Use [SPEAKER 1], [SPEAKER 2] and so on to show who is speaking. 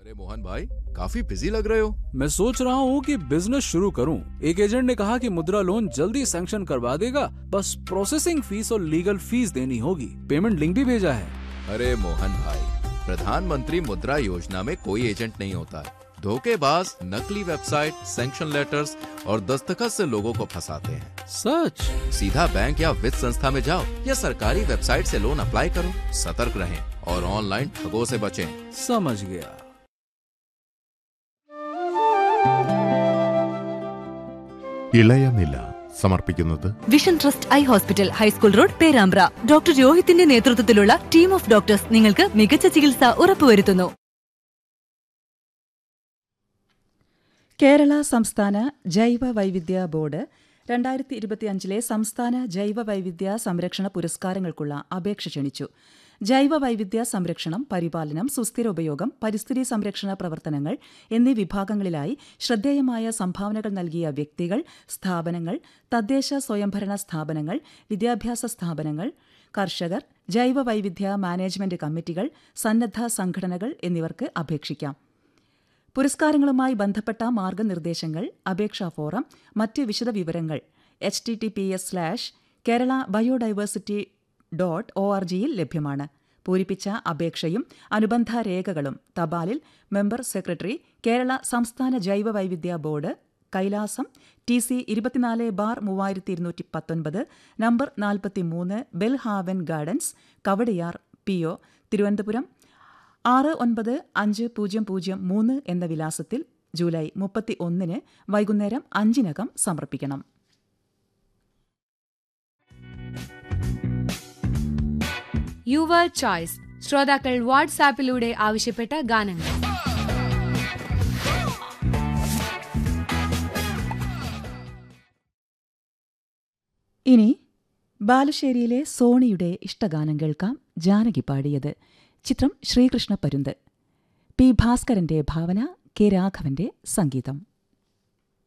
[SPEAKER 1] अरे मोहन भाई काफी बिजी लग रहे हो
[SPEAKER 2] मैं सोच रहा हूँ कि बिजनेस शुरू करूँ एक एजेंट ने कहा कि मुद्रा लोन जल्दी सैंक्शन करवा देगा बस प्रोसेसिंग फीस और लीगल फीस देनी होगी पेमेंट लिंक भी भेजा है
[SPEAKER 1] अरे मोहन भाई प्रधानमंत्री मुद्रा योजना में कोई एजेंट नहीं होता है धोखेबाज नकली वेबसाइट सैंक्शन लेटर्स और दस्तखत से लोगों को फंसाते हैं
[SPEAKER 2] सच
[SPEAKER 1] सीधा बैंक या वित्त संस्था में जाओ या सरकारी वेबसाइट से लोन अप्लाई करो सतर्क रहें और ऑनलाइन ठगों से बचें
[SPEAKER 2] समझ गया
[SPEAKER 3] ഇളയനില സമർപ്പിക്കുന്നത്
[SPEAKER 4] vision trust eye hospital high school road Perambra doctor രോഹിത്തിന്റെ നേതൃത്വത്തിലുള്ള ടീം ഓഫ് ഡോക്ടേഴ്സ് നിങ്ങൾക്ക് മികച്ച ചികിത്സ ഉറപ്പുവരുത്തുന്നു
[SPEAKER 5] കേരള സംസ്ഥാന ജൈവ വൈവിധ്യ ബോർഡ് രണ്ടായിരത്തി ഇരുപത്തിയഞ്ചിലെ സംസ്ഥാന ജൈവ വൈവിധ്യ സംരക്ഷണ പുരസ്കാരങ്ങൾക്കുള്ള അപേക്ഷ ക്ഷണിച്ചു ജൈവ വൈവിധ്യ സംരക്ഷണം പരിപാലനം സുസ്ഥിര ഉപയോഗം പരിസ്ഥിതി സംരക്ഷണ പ്രവർത്തനങ്ങൾ എന്നീ വിഭാഗങ്ങളിലായി ശ്രദ്ധേയമായ സംഭാവനകൾ നൽകിയ വ്യക്തികൾ സ്ഥാപനങ്ങൾ തദ്ദേശ സ്വയംഭരണ സ്ഥാപനങ്ങൾ വിദ്യാഭ്യാസ സ്ഥാപനങ്ങൾ കർഷകർ ജൈവ വൈവിധ്യ മാനേജ്മെന്റ് കമ്മിറ്റികൾ സന്നദ്ധ സംഘടനകൾ എന്നിവർക്ക് അപേക്ഷിക്കാം പുരസ്കാരങ്ങളുമായി ബന്ധപ്പെട്ട മാർഗനിർദ്ദേശങ്ങൾ അപേക്ഷാ ഫോറം മറ്റ് വിശദവിവരങ്ങൾ H T T P S slash Kerala biodiversity dot O R ജിയിൽ ലഭ്യമാണ് പൂരിപ്പിച്ച അപേക്ഷയും അനുബന്ധ രേഖകളും തപാലിൽ മെമ്പർ സെക്രട്ടറി കേരള സംസ്ഥാന ജൈവ വൈവിധ്യ ബോർഡ് കൈലാസം ടി സി ഇരുപത്തിനാല് ബാർ മൂവായിരത്തി ഇരുന്നൂറ്റി പത്തൊൻപത് നമ്പർ നാൽപ്പത്തിമൂന്ന് Belhaven gardens Kowdiar P O Thiruvananthapuram ആറ് ഒൻപത് അഞ്ച് പൂജ്യം പൂജ്യം മൂന്ന് എന്ന വിലാസത്തിൽ ജൂലൈ മുപ്പത്തി ഒന്നിന് വൈകുന്നേരം അഞ്ചിനകം സമർപ്പിക്കണം
[SPEAKER 6] യുവർ ചോയ്സ് ശ്രോതാക്കൾ വാട്സാപ്പിലൂടെ ആവശ്യപ്പെട്ട ഗാനങ്ങൾ
[SPEAKER 5] ഇനി ബാലുശ്ശേരിയിലെ സോണിയുടെ ഇഷ്ടഗാനം കേൾക്കാം ജാനകി പാടിയത് ചിത്രം ശ്രീകൃഷ്ണ പരുന്ത് പി ഭാസ്കരന്റെ ഭാവന കെ രാഘവന്റെ സംഗീതം